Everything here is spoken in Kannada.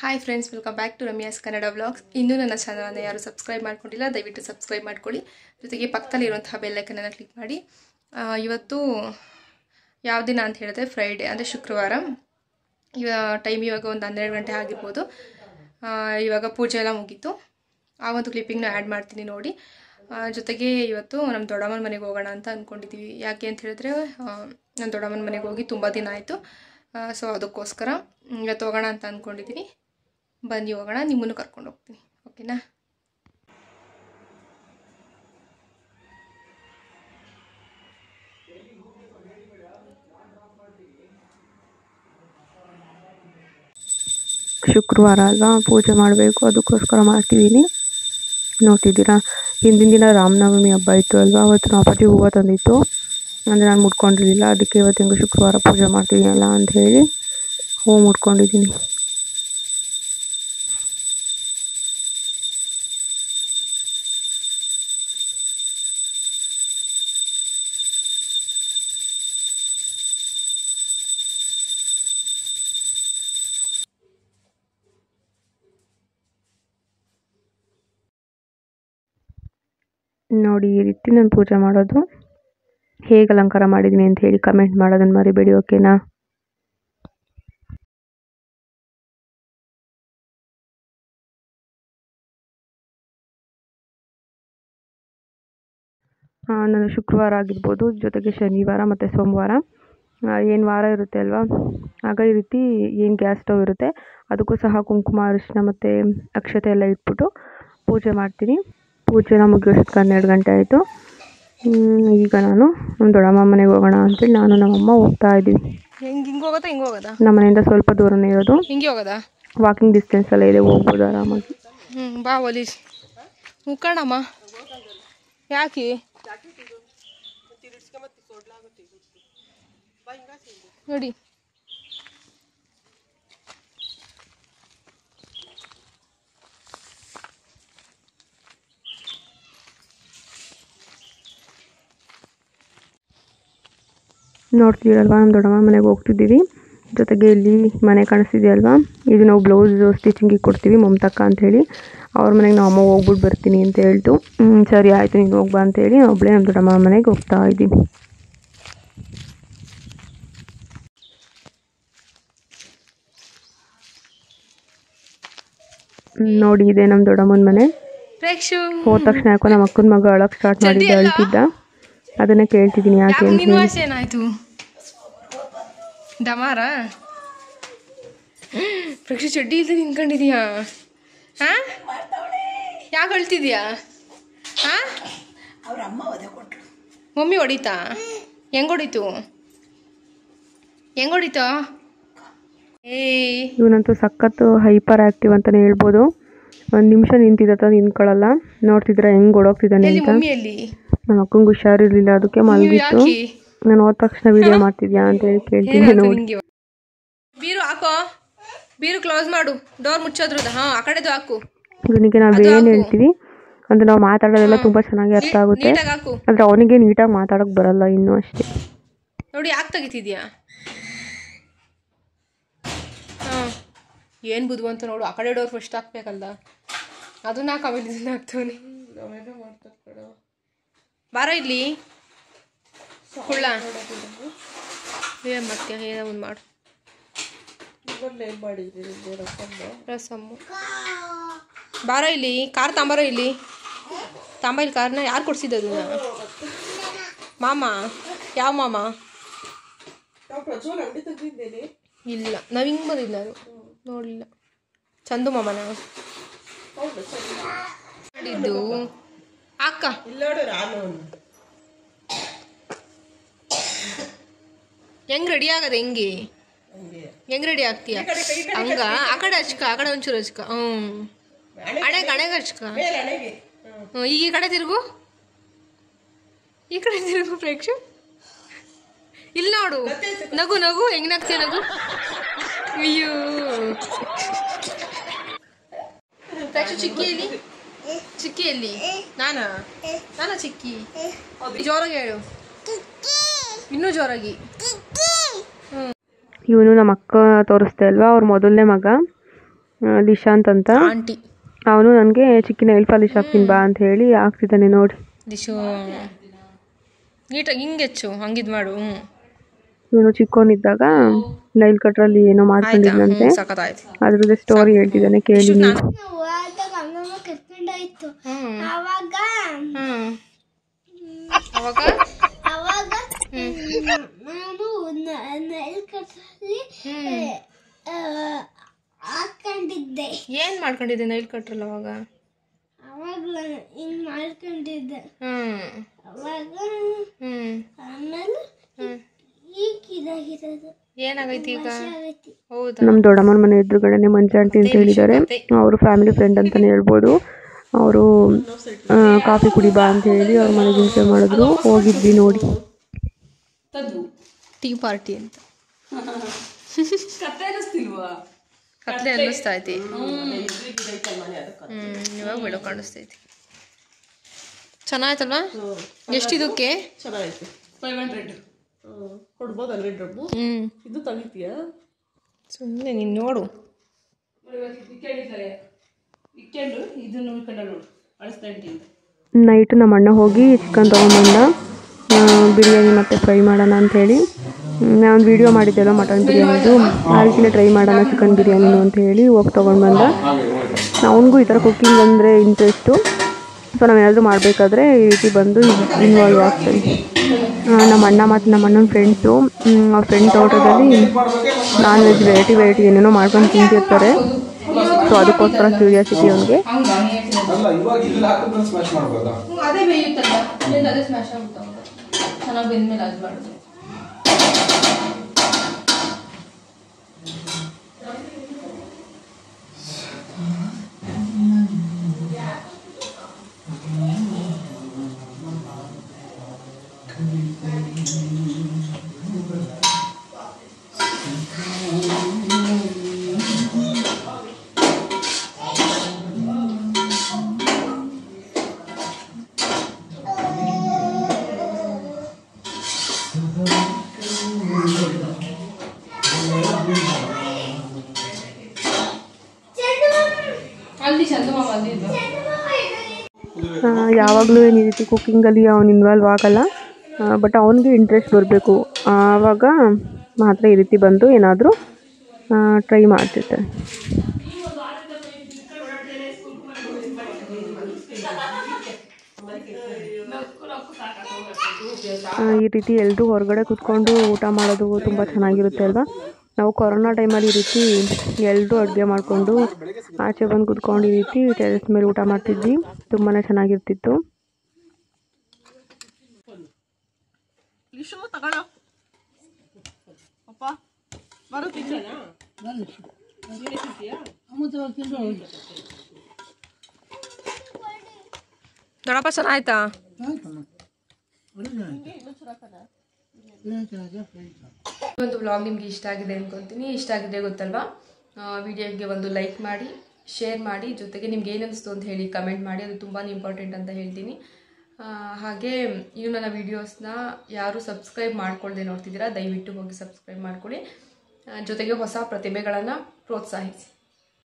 Hi friends welcome back to Ramya's Kannada vlogs ಇನ್ನೂ ನನ್ನ ಚಾನಲನ್ನು ಯಾರು ಸಬ್ಸ್ಕ್ರೈಬ್ ಮಾಡ್ಕೊಂಡಿಲ್ಲ ದಯವಿಟ್ಟು ಸಬ್ಸ್ಕ್ರೈಬ್ ಮಾಡ್ಕೊಳ್ಳಿ ಜೊತೆಗೆ ಪಕ್ಕದಲ್ಲಿರುವಂತಹ ಬೆಲ್ಲೈಕನನ್ನು ಕ್ಲಿಕ್ ಮಾಡಿ ಆ, ಇವತ್ತು ಯಾವ ದಿನ ಅಂತ ಹೇಳಿದ್ರೆ ಫ್ರೈಡೆ ಅಂದರೆ ಶುಕ್ರವಾರ ಇವ ಟೈಮ್ ಇವಾಗ ಒಂದು ಹನ್ನೆರಡು ಗಂಟೆ ಆಗಿರ್ಬೋದು ಆ, ಇವಾಗ ಪೂಜೆ ಎಲ್ಲ ಮುಗೀತು ಆ ಒಂದು ಕ್ಲಿಪ್ಪಿಂಗ್ನ ಆ್ಯಡ್ ಮಾಡ್ತೀನಿ ನೋಡಿ ಆ, ಜೊತೆಗೆ ಇವತ್ತು ನಮ್ಮ ದೊಡ್ಡಮ್ಮನ ಮನೆಗೆ ಹೋಗೋಣ ಅಂತ ಅಂದ್ಕೊಂಡಿದ್ದೀವಿ ಯಾಕೆ ಅಂತ ಹೇಳಿದ್ರೆ ನನ್ನ ದೊಡ್ಡಮ್ಮನ ಮನೆಗೆ ಹೋಗಿ ತುಂಬ ದಿನ ಆಯಿತು ಸೊ ಅದಕ್ಕೋಸ್ಕರ ಮ್, ಇವತ್ತು ಹೋಗೋಣ ಅಂತ ಅಂದ್ಕೊಂಡಿದ್ದೀನಿ ಬನ್ನಿ ಹೋಗೋಣ ನಿಮ್ಮನ್ನು ಕರ್ಕೊಂಡು ಹೋಗ್ತೀನಿ ಓಕೆನಾ ಶುಕ್ರವಾರ ಅಲ್ವಾ ಪೂಜೆ ಮಾಡಬೇಕು ಅದಕ್ಕೋಸ್ಕರ ಮಾಡ್ತಿದ್ದೀನಿ ನೋಡ್ತಿದ್ದೀರಾ ಹಿಂದಿನ ದಿನ ರಾಮನವಮಿ ಹಬ್ಬ ಇತ್ತು ಅಲ್ವಾ ಅವತ್ತು ನಮ್ಮ ಅಪ್ಪಾಜಿ ಹೂವು ತಂದಿತ್ತು ಅಂದರೆ ನಾನು ಮುಟ್ಕೊಂಡಿರಲಿಲ್ಲ ಅದಕ್ಕೆ ಇವತ್ತು ಹೆಂಗೆ ಶುಕ್ರವಾರ ಪೂಜೆ ಮಾಡ್ತಿದ್ದೀನಲ್ಲ ಅಂತ ಹೇಳಿ ಹೂವು ಮುಟ್ಕೊಂಡಿದ್ದೀನಿ ನೋಡಿ ಈ ರೀತಿ ನಾನು ಪೂಜೆ ಮಾಡೋದು ಹೇಗೆ ಅಲಂಕಾರ ಮಾಡಿದ್ದೀನಿ ಅಂತ ಹೇಳಿ ಕಮೆಂಟ್ ಮಾಡೋದನ್ನು ಮರಿಬೇಡಿ ಓಕೆನಾ ಆ, ನಾನು ಶುಕ್ರವಾರ ಆಗಿರ್ಬೋದು ಜೊತೆಗೆ ಶನಿವಾರ ಮತ್ತು ಸೋಮವಾರ ಏನು ವಾರ ಇರುತ್ತೆ ಅಲ್ವಾ ಆಗ ಈ ರೀತಿ ಏನು ಗ್ಯಾಸ್ ಸ್ಟವ್ ಇರುತ್ತೆ ಅದಕ್ಕೂ ಸಹ ಕುಂಕುಮ ಅರಿಶಿನ ಮತ್ತು ಅಕ್ಷತೆ ಎಲ್ಲ ಇಟ್ಬಿಟ್ಟು ಪೂಜೆ ಮಾಡ್ತೀನಿ ಪೂಜೆನ ಮುಗಿಯೋಷ್ಟಕ್ಕೆ ಹನ್ನೆರಡು ಗಂಟೆ ಆಯಿತು ಈಗ ನಾನು ನಮ್ಮ ದೊಡ್ಡಮ್ಮ ಮನೆಗೆ ಹೋಗೋಣ ಅಂತೇಳಿ ನಾನು ನಮ್ಮಮ್ಮ ಹೋಗ್ತಾ ಇದ್ದೀವಿ ಹೆಂಗೆ ಹಿಂಗೆ ಹೋಗೋದಾ ಹಿಂಗೆ ಹೋಗೋದಾ ನಮ್ಮ ಮನೆಯಿಂದ ಸ್ವಲ್ಪ ದೂರನೇ ಇರೋದು ಹಿಂಗೆ ಹೋಗೋದಾ ವಾಕಿಂಗ್ ಡಿಸ್ಟೆನ್ಸ್ ಎಲ್ಲ ಇದೆ ಹೋಗ್ಬೋದು ಆರಾಮಾಗಿ ಹ್ಞೂ ಬಾ ಒಲಿ ಮುಕ್ಕಣಮ್ಮ ಯಾಕೆ ನೋಡಿ ನೋಡ್ತಿದ್ದೀರಲ್ವಾ ನಮ್ಮ ದೊಡ್ಡಮ್ಮ ಮನೆಗೆ ಹೋಗ್ತಿದ್ದೀವಿ ಜೊತೆಗೆ ಇಲ್ಲಿ ಮನೆ ಕಾಣಿಸ್ತಿದೆಯಲ್ವಾ ಇದು ನಾವು ಬ್ಲೌಸ್ ಸ್ಟಿಚಿಂಗಿಗೆ ಕೊಡ್ತೀವಿ ಮಮತಕ್ಕ ಅಂಥೇಳಿ ಅವ್ರ ಮನೆಗೆ ನಾವು ಅಮ್ಮ ಹೋಗ್ಬಿಟ್ಟು ಬರ್ತೀನಿ ಅಂತ ಹೇಳ್ತು ಹ್ಮ್, ಸರಿ ಆಯಿತು ನೀನು ಹೋಗ್ಬಾ ಅಂತೇಳಿ ನಾನು ಒಬ್ಬಳೇ ನಮ್ಮ ದೊಡ್ಡಮ್ಮ ಮನೆಗೆ ಹೋಗ್ತಾ ಇದ್ದೀನಿ ಹ್ಮ್, ನೋಡಿ ಇದೆ ನಮ್ಮ ದೊಡ್ಡಮ್ಮನ ಮನೆ ಪ್ರೇಕ್ಷು ಹೋದ ತಕ್ಷಣ ಯಾಕೋ ನಮ್ಮ ಅಕ್ಕನ ಮಗ ಅಳಕ್ಕೆ ಸ್ಟಾರ್ಟ್ ಮಾಡಿದ್ದೆ ಅಳ್ತಿದ್ದ ಅದನ್ನೇ ಕೇಳ್ತಿದ್ದೀನಿ ಯಾಕೆ ಯಾಕೆ ಅಂತ ನಿನ್ನ ಹೇಳಿ ವಾಸಿ ಏನಾಯ್ತು ಡಮಾರ ಪ್ರೇಕ್ಷು ಚಡ್ಡಿ ಇಲ್ದೆ ನಿಂತ್ಕೊಂಡಿದೀಯಾ ಹಾ ಯಾಕೆ ಅಳ್ತಿದ್ಯಾ ಹಾ ಮಮ್ಮಿ ಹೊಡಿತಾ ಹೆಂಗ್ ಹೊಡಿತು ಹೆಂಗ್ ಹೊಡಿತು ಏಯ್ ಇವನಂತೂ ಸಖತ್ತು ಹೈಪರ್ ಆಕ್ಟಿವ್ ಅಂತಲೇ ಹೇಳ್ಬೋದು ಒಂದು ನಿಮಿಷ ನಿಂತಿದ್ದ ನಿಂತ್ಕೊಳ್ಳಲ್ಲ ನೋಡ್ತಿದ್ರೆ ಹೆಂಗ್ ಓಡೋಗ್ತಿದ್ದಾನೆ ಎಲ್ಲಿ ಅಂತ ಮಮ್ಮಿಯಲ್ಲಿ ನಮ್ಮ ಅಕ್ಕಂಗೆ ಹುಷಾರಿರ್ಲಿಲ್ಲ ಅದಕ್ಕೆ ನೀವು ಮಲಗಿತ್ತು ಯಾಕೆ ನಾನು ಹೋದ ತಕ್ಷಣ ವಿಡಿಯೋ ಮಾಡ್ತಿದ್ಯಾ ಅಂತ ಹೇಳಿ ಕೇಳ್ತೀನಿ ಏನಾಯ್ತು ನೋಡಿ ನಿಂಗೆ ಬೀರು ಹಾಕೋ ಬೀರು ಕ್ಲೋಸ್ ಮಾಡು ಡೋರ್ ಮುಚ್ಚೋದ್ರದ ಹಾ ಆ ಕಡೆದು ಹಾಕು ಇವನಿಗೆ ನಾವು ಅದು ಏನು ಹಾಕು. ಹೇಳ್ತೀವಿ ಅಂದ್ರೆ ನಾವು ಮಾತಾಡೋದೆಲ್ಲ ತುಂಬಾ ಚೆನ್ನಾಗಿ ಅರ್ಥ ಆಗುತ್ತೆ ನೀಟಾಗಿ ಹಾಕು ಆದ್ರೆ ಅವನಿಗೆ ನೀಟಾಗಿ ಮಾತಾಡೋಕೆ ಬರಲ್ಲ ಇನ್ನೂ ಅಷ್ಟೇ ನೋಡಿ ಯಾಕೆ ತೆಗಿತಿದ್ಯಾ ಹಾಂ ಏನು ಬುದ್ಧಿವಂತ ನೋಡು ಆ ಕಡೆ ಡೋರ್ ಫಸ್ಟ್ ಹಾಕ್ಬೇಕಲ್ಲ ಅದನ್ನ ಹಾಕಿ ಆಮೇಲೆ ಇದನ್ನ ಹಾಕ್ತವನಿ ಬಾರ ಇಲ್ಲಿ ಕುಳ್ಳ ಏನು ಮಾಡ್ತೀಯ ಏನೋ ಒಂದು ಮಾಡು ರಸಮ್ಮು ಬಾರ ಇಲ್ಲಿ ಕಾರ್ ತಾಂಬಾರೋ ಇಲ್ಲಿ ತಾಂಬ ಇಲ್ಲಿ ಕಾರ್ನ ಯಾರು ಕೊಡ್ಸಿದ್ದು ಅದನ್ನ ಮಾಮ ಯಾವ ಮಾಮ ಇಲ್ಲ ನಾವು ಹಿಂಗೆ ಬಂದಿದ್ದು ನಾನು ನೋಡಲಿಲ್ಲ ಚಂದು ಮಾಮನ ಮಾಡಿದ್ದು ಅಕ್ಕ ಹೆಂಗ್ ರೆಡಿ ಆಗದ ಹೆಂಗೆ ಹೆಂಗ್ ರೆಡಿ ಆಗ್ತೀಯ ಹಂಗ ಆ ಕಡೆ ಹಚ್ಕ ಆ ಕಡೆ ಒಂಚೂರು ಹಚ್ಕ ಹ್ಮ್ ಹಣೆ ಕಣೆಗೆ ಹಚ್ಕ ಹ್ಮ್, ಈಗ ಈ ಕಡೆ ತಿರುಗು ಈ ಕಡೆ ತಿರುಗು ಪ್ರೇಕ್ಷು ಇಲ್ಲಿ ನೋಡು ನಗು ನಗು ಹೆಂಗ್ ನಗ್ತೀಯ ನಗು ಅಯ್ಯೋ ಪ್ರೇಕ್ಷು ಚಿಕ್ಕಿಯಲ್ಲಿ ಚಿಕ್ಕಿಯಲ್ಲಿ ನಾನಾ ನಾನಾ ಚಿಕ್ಕಿ ಜೋರಾಗಿ ಹೇಳು ಇನ್ನೂ ಜೋರಾಗಿ ಇವನು ನಮ್ಮ ಅಕ್ಕ ತೋರಿಸ್ದೆ ಅಲ್ವಾ ಅವ್ರ ಮೊದಲನೇ ಮಗ ಆ, ಲಿಶಾಂತ್ ಅಂತ ಆಂಟಿ ಅವನು ನನಗೆ ಚಿಕ್ಕಿನ ನೈಲ್ ಪಾಲಿಶ್ ಹಾಕ್ತೀನಿ ಬಾ ಅಂತ ಹೇಳಿ ಹಾಕ್ತಿದ್ದಾನೆ ನೋಡಿ ದಿಶು ನೀಟಾಗಿ ಹಿಂಗೆ ಹೆಚ್ಚು ಹಂಗಿದ್ ಮಾಡು ಹ್ಞೂ ಇವನು ಚಿಕ್ಕವನಿದ್ದಾಗ ನೈಲ್ ಕಟ್ರಲ್ಲಿ ಏನೋ ಆಯ್ತಾ ಮಾಡ್ಕೊಂಡಿದ್ದಂತೆ ಹ್ಞೂ ಸಖತ್ತಾಯ್ತು ಅದ್ರದ್ದು ಸ್ಟೋರಿ ಹೇಳ್ತಿದ್ದಾನೆ ಕೇಳಿ ನೀವು ಹೋದಾಗ ಅಮ್ಮಮ್ಮ ಕರ್ಕೊಂಡೋಯ್ತು ಹ್ಞೂ ಅವಾಗ ಹ್ಞೂ ಅವಾಗ ಅವಾಗ ನಾನು ನೈಲ್ ಕಟ್ರಲ್ಲಿ ಹಾಕೊಂಡಿದ್ದೆ ಏನು ಮಾಡ್ಕೊಂಡಿದ್ದೆ ನೈಲ್ ಕಟ್ರಲ್ಲ ಅವಾಗ ಅವಾಗ ಹಿಂಗ್ ಮಾಡ್ಕೊಂಡಿದ್ದೆ ಹ್ಞೂ ಅವಾಗ ಹ್ಞೂ ಆಮೇಲೆ ಹ್ಞೂ ಈಗ ಇದಾಗಿರೋದು ಏನಾಗೈತಿ ಈಗ ಆಗೈತಿ ಹೌದಾ ನಮ್ಮ ದೊಡ್ಡಮ್ಮನ ಮನೆ ಎದುರುಗಡೆನೆ ಮಂಜ ಆಂಟಿ ಅಂತ ಹೇಳಿದ್ದಾರೆ ಅವರು ಫ್ಯಾಮಿಲಿ ಫ್ರೆಂಡ್ ಅಂತಲೇ ಹೇಳ್ಬೋದು ಅವರು ಕಾಫಿ ಕುಡಿ ಬಾ ಅಂತ ಹೇಳಿ ಅವ್ರ ಮನೆಗೆ ಇನ್ವೈಟ್ ಮಾಡಿದ್ರು ಹೋಗಿದ್ವಿ ನೋಡಿ ಟೀ ಪಾರ್ಟಿ ಅಂತ ಕತ್ಲೆ ಅನ್ನಿಸ್ತಾ ಐತಿ ಹ್ಮ್ ಇವಾಗ ಬೆಳಕು ಕಾಣಿಸ್ತೈತಿ ಚೆನ್ನಾಯ್ತಲ್ವಾ ಎಷ್ಟಿದಕ್ಕೆ ಚೆನ್ನಾಗೈತೆ ಫೈವ್ ಹಂಡ್ರೆಡ್ ಕೊಡ್ಬೋದು ಹಂಡ್ರೆಡ್ ಡ್ರಮ್ಮು ಹ್ಮ್ ಇದು ತೆಗಿತೀಯಾ ಸುಮ್ಮನೆ ನೀನು ನೋಡು ಇಕ್ಕೊಂಡು ಇದನ್ನು ಉಳ್ಕೊಂಡ ನೋಡು ಅಳಿಸ್ದಂಟಿಂದ ನೈಟ್ ನಮ್ಮ ಅಣ್ಣ ಹೋಗಿ ಚಿಕನ್ ತೊಗೊಂಬಂದ ಆ, ಬಿರಿಯಾನಿ ಮತ್ತು ಫ್ರೈ ಮಾಡೋಣ ಅಂಥೇಳಿ ನಾನು ವೀಡಿಯೋ ಮಾಡಿದ್ದೆಲ್ಲ ಮಟನ್ ಬಿರಿಯಾನಿದು ಆ ರೀತಿನೇ ಟ್ರೈ ಮಾಡೋಣ ಚಿಕನ್ ಬಿರಿಯಾನಿನು ಅಂತ ಹೇಳಿ ಹೋಗಿ ತೊಗೊಂಡು ಬಂದ ಅವನಿಗೂ ಈ ಥರ ಕುಕ್ಕಿಂಗ್ ಅಂದರೆ ಇಂಟ್ರೆಸ್ಟು ಸೊ ನಾವೇನಾದರೂ ಮಾಡಬೇಕಾದ್ರೆ ಈ ರೀತಿ ಬಂದು ಇನ್ವಾಲ್ವ್ ಆಗ್ತಾನೆ ಆ, ನಮ್ಮ ಅಣ್ಣ ಮತ್ತು ನಮ್ಮ ಅಣ್ಣನ ಫ್ರೆಂಡ್ಸು ಅವ್ರ ಫ್ರೆಂಡ್ ತೋಟದಲ್ಲಿ ನಾನ್ ವೆಜ್ ವೆರೈಟಿ ವೆರೈಟಿ ಏನೇನೋ ಮಾಡ್ಕೊಂಡು ತಿಂತಿರ್ತಾರೆ ಸೊ ಅದಕ್ಕೋಸ್ಕರ ಕ್ಯೂರಿಯಾಸಿಟಿ ಅವನಿಗೆ ಅಲ್ಲ ಇವಾಗ ಇಲ್ಲಿ ಹಾಕಿದ್ರೆ ಸ್ಮ್ಯಾಶ್ ಮಾಡ್ಬೋದಾ ಅದೇ ಬೇಯುತ್ತಲ್ಲ ಅದೇ ಸ್ಮ್ಯಾಶ್ ಆಗುತ್ತೆ ಚೆನ್ನಾಗಿ ಬೆಂದ್ಮೇಲೆ ಅದು ಮಾಡೋದು ಅಲ್ಲಿ ಚಂದ ಮಾಮ ಅಲ್ಲಿ ಇದ್ದು ಯಾವಾಗಲೂ ಏನು ಈ ರೀತಿ ಕುಕ್ಕಿಂಗಲ್ಲಿ ಅವ್ನು ಇನ್ವಾಲ್ವ್ ಆಗಲ್ಲ ಬಟ್ ಅವನಿಗೆ ಇಂಟ್ರೆಸ್ಟ್ ಬರಬೇಕು ಆವಾಗ ಮಾತ್ರ ಈ ರೀತಿ ಬಂದು ಏನಾದರೂ ಟ್ರೈ ಮಾಡ್ತಿರ್ತಾನೆ ಆ, ಈ ರೀತಿ ಎಲ್ಲರೂ ಹೊರಗಡೆ ಕುತ್ಕೊಂಡು ಊಟ ಮಾಡೋದು ತುಂಬ ಚೆನ್ನಾಗಿರುತ್ತೆ ಅಲ್ವಾ ನಾವು ಕೊರೋನಾ ಟೈಮಲ್ಲಿ ಈ ರೀತಿ ಎಲ್ಲರೂ ಅಡುಗೆ ಮಾಡಿಕೊಂಡು ಆಚೆ ಬಂದು ಕುತ್ಕೊಂಡು ಈ ರೀತಿ ಟೆರೆಸ್ ಮೇಲೆ ಊಟ ಮಾಡ್ತಿದ್ವಿ ತುಂಬಾ ಚೆನ್ನಾಗಿರ್ತಿತ್ತು ಲಿಶು ತಗೊಳ್ಳೋ ಅಪ್ಪ ಬರೋ ತಿನ್ನೋಣ ದೊಡ್ಡಪ್ಪ ಚೆನ್ನಾಯ್ತಾ ಒಂದು ವ್ಲಾಗ್ ನಿಮ್ಗೆ ಇಷ್ಟ ಆಗಿದೆ ಅನ್ಕೊಂತೀನಿ ಇಷ್ಟ ಆಗಿದೆ ಗೊತ್ತಲ್ವಾ ವಿಡಿಯೋಗೆ ಒಂದು ಲೈಕ್ ಮಾಡಿ ಶೇರ್ ಮಾಡಿ ಜೊತೆಗೆ ನಿಮ್ಗೆ ಏನು ಅನಿಸ್ತು ಅಂತ ಹೇಳಿ ಕಮೆಂಟ್ ಮಾಡಿ ಅದು ತುಂಬಾ ಇಂಪಾರ್ಟೆಂಟ್ ಅಂತ ಹೇಳ್ತೀನಿ ಆ, ಹಾಗೆ ಇನ್ನು ನನ್ನ ವೀಡಿಯೋಸ್ನ ಯಾರು ಸಬ್ಸ್ಕ್ರೈಬ್ ಮಾಡ್ಕೊಳ್ದೆ ನೋಡ್ತಿದ್ದೀರಾ ದಯವಿಟ್ಟು ಹೋಗಿ ಸಬ್ಸ್ಕ್ರೈಬ್ ಮಾಡ್ಕೊಳ್ಳಿ ಆ, ಜೊತೆಗೆ ಹೊಸ ಪ್ರತಿಭೆಗಳನ್ನು ಪ್ರೋತ್ಸಾಹಿಸಿ